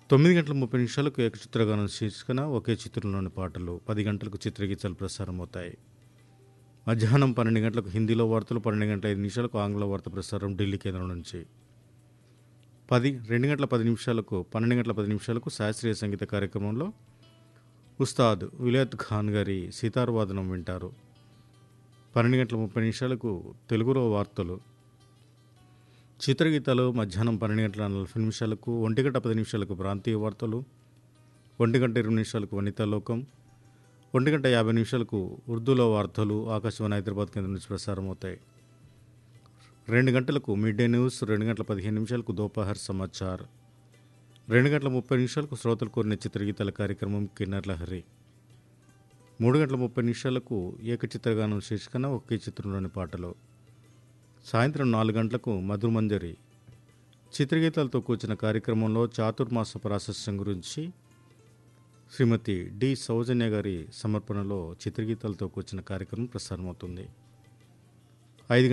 తొమ్మిది గంటల ముప్పై నిమిషాలకు ఏకచిత్రగానం శీర్షికన ఒకే చిత్రంలోని పాటలు పది గంటలకు చిత్రగీతాలు ప్రసారం అవుతాయి మధ్యాహ్నం పన్నెండు గంటలకు హిందీలో వార్తలు పన్నెండు గంటల ఐదు నిమిషాలకు ఆంగ్ల వార్త ప్రసారం ఢిల్లీ కేంద్రం నుంచి పది రెండు గంటల పది నిమిషాలకు పన్నెండు గంటల పది నిమిషాలకు శాస్త్రీయ సంగీత కార్యక్రమంలో ఉస్తాద్ విలాయత్ ఖాన్ గారి సితార్ వాదనం వింటారు పన్నెండు గంటల ముప్పై నిమిషాలకు తెలుగులో వార్తలు చిత్రగీతాలు మధ్యాహ్నం పన్నెండు గంటల నలభై నిమిషాలకు ఒంటి గంట పది నిమిషాలకు ప్రాంతీయ వార్తలు ఒంటి గంట ఇరవై నిమిషాలకు వనితా లోకం ఒంటి గంట యాభై నిమిషాలకు ఉర్దూలో వార్తలు ఆకాశవాణి హైదరాబాద్ కేంద్రం నుంచి ప్రసారం అవుతాయి రెండు గంటలకు మిడ్ డే న్యూస్ రెండు గంటల పదిహేను నిమిషాలకు దోపహర్ సమాచార్ రెండు గంటల ముప్పై నిమిషాలకు శ్రోతలు కోరిన చిత్రగీతాల కార్యక్రమం కిన్నర్ లహరి మూడు గంటల ముప్పై నిమిషాలకు ఏకచిత్రగానం శీర్షికన ఒకే చిత్రంలోని పాటలు సాయంత్రం నాలుగు గంటలకు మధుమంజరి చిత్రగీతాలతో కూర్చున్న కార్యక్రమంలో చాతుర్మాస ప్రాశస్యం గురించి శ్రీమతి డి సౌజన్య గారి సమర్పణలో చిత్రగీతాలతో కూర్చున్న కార్యక్రమం ప్రసారమవుతుంది ఐదు